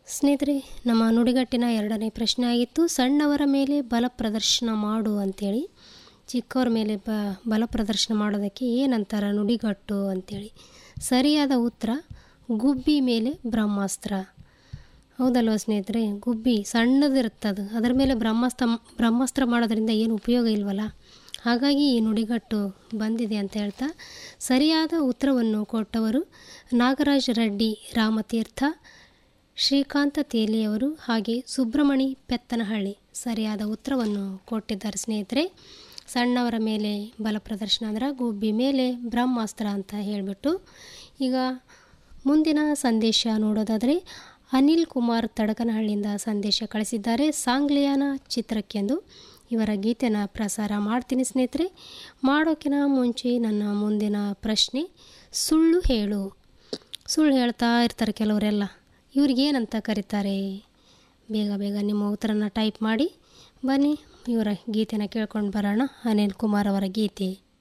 ಸ್ನೇಹಿತರೆ ನಮ್ಮ ನುಡಿಗಟ್ಟಿನ ಎರಡನೇ ಪ್ರಶ್ನೆ ಆಗಿತ್ತು ಸಣ್ಣವರ ಮೇಲೆ ಬಲ ಪ್ರದರ್ಶನ ಮಾಡು ಅಂಥೇಳಿ ಚಿಕ್ಕವ್ರ ಮೇಲೆ ಬ ಬಲ ಪ್ರದರ್ಶನ ಮಾಡೋದಕ್ಕೆ ಏನಂತಾರ ನುಡಿಗಟ್ಟು ಅಂಥೇಳಿ ಸರಿಯಾದ ಉತ್ತರ ಗುಬ್ಬಿ ಮೇಲೆ ಬ್ರಹ್ಮಾಸ್ತ್ರ ಹೌದಲ್ವ ಸ್ನೇಹಿತರೆ ಗುಬ್ಬಿ ಸಣ್ಣದಿರುತ್ತದು ಅದರ ಮೇಲೆ ಬ್ರಹ್ಮಾಸ್ತ್ರ ಬ್ರಹ್ಮಾಸ್ತ್ರ ಮಾಡೋದ್ರಿಂದ ಏನು ಉಪಯೋಗ ಇಲ್ವಲ್ಲ ಹಾಗಾಗಿ ಈ ನುಡಿಗಟ್ಟು ಬಂದಿದೆ ಅಂತ ಹೇಳ್ತಾ ಸರಿಯಾದ ಉತ್ತರವನ್ನು ಕೊಟ್ಟವರು ನಾಗರಾಜ್ ರೆಡ್ಡಿ ರಾಮತೀರ್ಥ ಶ್ರೀಕಾಂತ ತೇಲಿಯವರು ಹಾಗೆ ಸುಬ್ರಮಣಿ ಪೆತ್ತನಹಳ್ಳಿ ಸರಿಯಾದ ಉತ್ತರವನ್ನು ಕೊಟ್ಟಿದ್ದಾರೆ ಸ್ನೇಹಿತರೆ ಸಣ್ಣವರ ಮೇಲೆ ಬಲ ಪ್ರದರ್ಶನ ಅಂದ್ರೆ ಗುಬ್ಬಿ ಮೇಲೆ ಬ್ರಹ್ಮಾಸ್ತ್ರ ಅಂತ ಹೇಳಿಬಿಟ್ಟು ಈಗ ಮುಂದಿನ ಸಂದೇಶ ನೋಡೋದಾದರೆ ಅನಿಲ್ ಕುಮಾರ್ ತಡಕನಹಳ್ಳಿಯಿಂದ ಸಂದೇಶ ಕಳಿಸಿದ್ದಾರೆ ಸಾಂಗ್ಲಿಯಾನ ಚಿತ್ರಕ್ಕೆಂದು ಇವರ ಗೀತೆನ ಪ್ರಸಾರ ಮಾಡ್ತೀನಿ ಸ್ನೇಹಿತರೆ ಮಾಡೋಕ್ಕಿಂತ ಮುಂಚೆ ನನ್ನ ಮುಂದಿನ ಪ್ರಶ್ನೆ ಸುಳ್ಳು ಹೇಳು ಸುಳ್ಳು ಹೇಳ್ತಾ ಇರ್ತಾರೆ ಕೆಲವರೆಲ್ಲ ಇವ್ರಿಗೇನಂತ ಕರೀತಾರೆ ಬೇಗ ಬೇಗ ನಿಮ್ಮ ಉತ್ತರನ ಟೈಪ್ ಮಾಡಿ ಬನ್ನಿ ಇವರ ಗೀತೆನ ಕೇಳ್ಕೊಂಡು ಬರೋಣ ಅನಿಲ್ ಕುಮಾರ್ ಅವರ ಗೀತೆ